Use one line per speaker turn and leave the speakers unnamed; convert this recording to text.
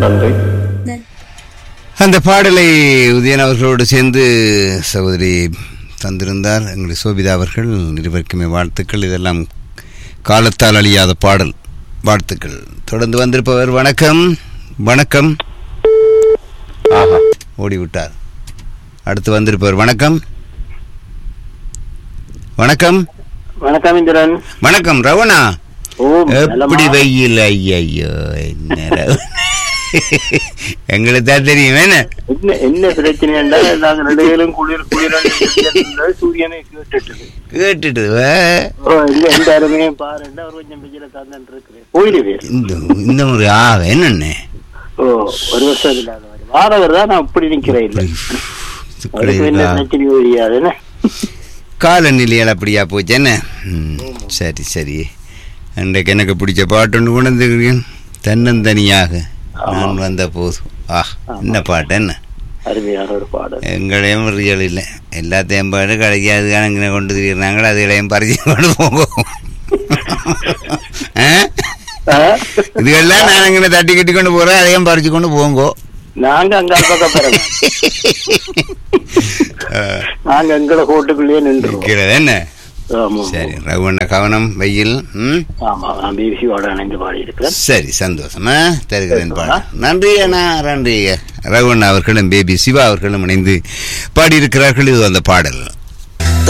நன்றி
அந்த பாடலை உதயன் அவர்களோடு சேர்ந்து சகோதரி தந்திருந்தார் எங்களுடைய சோபிதா அவர்கள் இருவருக்குமே வாழ்த்துக்கள் இதெல்லாம் காலத்தால் அழியாத பாடல் வாழ்த்துக்கள் தொடர்ந்து வந்திருப்பவர் வணக்கம் வணக்கம் ஆஹா ஓடிவிட்டார் அடுத்து வந்திருப்பவர் வணக்கம் வணக்கம்
வணக்கம் இந்திரன்
வணக்கம் ரவணா
ஓ
எப்படி வெயில் ஐயோ என்ன ரவணா? எங்களுக்கு தான் தெரியும் என்ன
என்ன என்ன பிரச்சனை என்றால் நாங்க ரெண்டு பேரும் குளிர் குளிர் சூரியனை கேட்டுட்டு
கேட்டுட்டு வா.
ஓ இல்ல எந்த அருமையும் பாருண்டா அவர் கொஞ்சம் வெயில தான் இருக்கிறேன் போயிடுவேன்
இந்த இந்த முறை ஆ என்னண்ணே
ஓ ஒரு வருஷம் இல்லாதவர் வாரவர் தான் நான் இப்படி நிக்கிறேன் இல்ல அவருக்கு என்ன பிரச்சனை தெரியாது என்ன
காலநிலையால் அப்படியா போச்சு என்ன ம், சரி சரி அன்றைக்கு எனக்கு பிடிச்ச பாட்டு ஒன்று கொண்டு தன்னந்தனியாக நான் வந்த போது ஆ என்ன பாட்டு என்ன
அருமையான ஒரு பாடல்
எங்களையும் ரியல் இல்லை எல்லாத்தையும் பாடு கிடைக்காது அங்கே கொண்டு திரிகிறாங்க அதுகளையும் பறிச்சு கொண்டு போங்க ஆ?
ஆ?
இதுகெல்லாம் நான் அங்கே தட்டி கட்டி கொண்டு போகிறேன் அதையும் பறிச்சு கொண்டு போங்கோ
நாங்க அங்க பக்கம் பெறலாம் நாங்க எங்களை கோட்டுக்குள்ளேயே நின்றுவோம்
இருக்கிறது என்ன
ஆமா
சரி ரகுவண்ண கவனம் வெயில் ம்
ஆமா நான் பிபிசியோட இணைந்து பாடி இருக்கிறேன்
சரி சந்தோஷமா தருகிறேன் பாட நன்றி அண்ணா நன்றி ரகுவண்ணா அவர்களும் பேபி சிவா அவர்களும் இணைந்து பாடியிருக்கிறார்கள் இது அந்த பாடல்